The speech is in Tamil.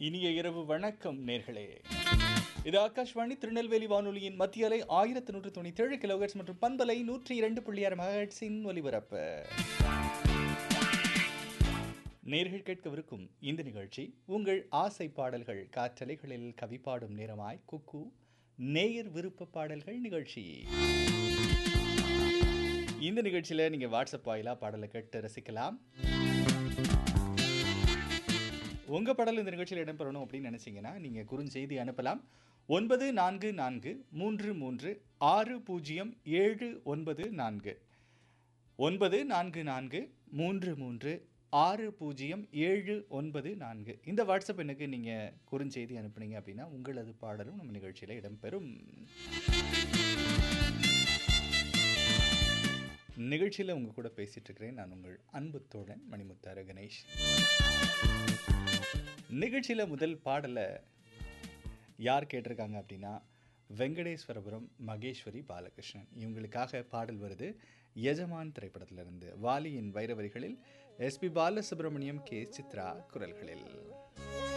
இனிய இரவு வணக்கம் நேர்களே இது ஆகாஷ்வாணி திருநெல்வேலி வானொலியின் மத்திய அலை ஆயிரத்தி நூற்று தொண்ணூத்தி ஏழு கிலோஹெட்ஸ் மற்றும் பண்பலை நூற்றி இரண்டு புள்ளி ஆறு மெகாஹெட்ஸின் ஒலிபரப்பு நேர்கள் கேட்கவிருக்கும் இந்த நிகழ்ச்சி உங்கள் ஆசை பாடல்கள் காற்றலைகளில் கவி பாடும் நேரமாய் குக்கு நேயர் விருப்ப பாடல்கள் நிகழ்ச்சி இந்த நிகழ்ச்சியில் நீங்கள் வாட்ஸ்அப் வாயிலாக பாடலை கேட்டு ரசிக்கலாம் உங்கள் பாடல் இந்த நிகழ்ச்சியில் இடம்பெறணும் அப்படின்னு நினச்சிங்கன்னா நீங்கள் குறுஞ்செய்தி அனுப்பலாம் ஒன்பது நான்கு நான்கு மூன்று மூன்று ஆறு பூஜ்ஜியம் ஏழு ஒன்பது நான்கு ஒன்பது நான்கு நான்கு மூன்று மூன்று ஆறு பூஜ்ஜியம் ஏழு ஒன்பது நான்கு இந்த வாட்ஸ்அப் எண்ணுக்கு நீங்கள் குறுஞ்செய்தி அனுப்புனீங்க அப்படின்னா உங்களது பாடலும் நம்ம நிகழ்ச்சியில் இடம்பெறும் நிகழ்ச்சியில் உங்கள் கூட பேசிகிட்டு இருக்கிறேன் நான் உங்கள் அன்பு தோழன் மணிமுத்தார கணேஷ் நிகழ்ச்சியில் முதல் பாடலை யார் கேட்டிருக்காங்க அப்படின்னா வெங்கடேஸ்வரபுரம் மகேஸ்வரி பாலகிருஷ்ணன் இவங்களுக்காக பாடல் வருது எஜமான் திரைப்படத்திலிருந்து வாலியின் வைரவரிகளில் எஸ்பி பாலசுப்ரமணியம் கே சித்ரா குரல்களில்